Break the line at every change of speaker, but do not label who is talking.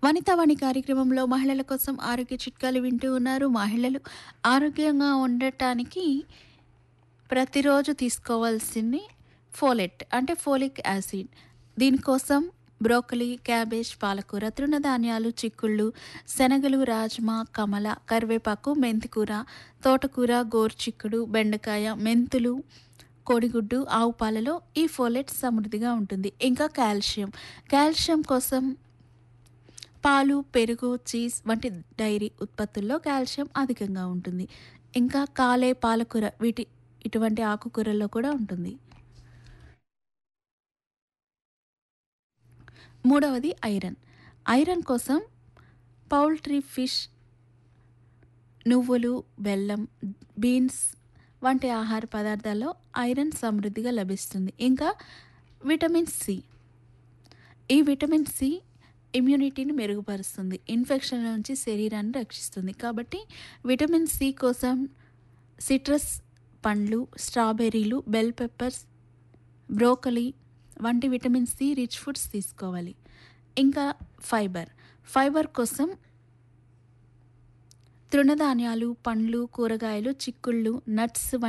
వనితావాణి కార్యక్రమంలో మహిళల కోసం ఆరోగ్య చిట్కాలు వింటూ ఉన్నారు మహిళలు ఆరోగ్యంగా ఉండటానికి ప్రతిరోజు తీసుకోవాల్సింది ఫోలెట్ అంటే ఫోలిక్ యాసిడ్ దీనికోసం బ్రోకలీ క్యాబేజ్ పాలకూర తృణధాన్యాలు చిక్కుళ్ళు శనగలు రాజ్మా కమల కరివేపాకు మెంతికూర తోటకూర గోరుచిక్కుడు బెండకాయ మెంతులు కోడిగుడ్డు ఆవు పాలలో ఈ ఫోలెట్ సమృద్ధిగా ఉంటుంది ఇంకా కాల్షియం కాల్షియం కోసం పాలు పెరుగు చీజ్ వంటి డైరీ ఉత్పత్తుల్లో కాల్షియం అధికంగా ఉంటుంది ఇంకా కాలే పాలకూర వీటి ఇటువంటి ఆకుకూరల్లో కూడా ఉంటుంది మూడవది ఐరన్ ఐరన్ కోసం పౌల్ట్రీ ఫిష్ నువ్వులు బెల్లం బీన్స్ వంటి ఆహార పదార్థాల్లో ఐరన్ సమృద్ధిగా లభిస్తుంది ఇంకా విటమిన్ సి ఈ విటమిన్ సి ఇమ్యూనిటీని మెరుగుపరుస్తుంది ఇన్ఫెక్షన్ నుంచి శరీరాన్ని రక్షిస్తుంది కాబట్టి విటమిన్ సి కోసం సిట్రస్ పండ్లు స్ట్రాబెర్రీలు బెల్ పెప్పర్స్ బ్రోకలీ వంటి విటమిన్ సి రిచ్ ఫుడ్స్ తీసుకోవాలి ఇంకా ఫైబర్ ఫైబర్ కోసం తృణధాన్యాలు పండ్లు కూరగాయలు చిక్కుళ్ళు నట్స్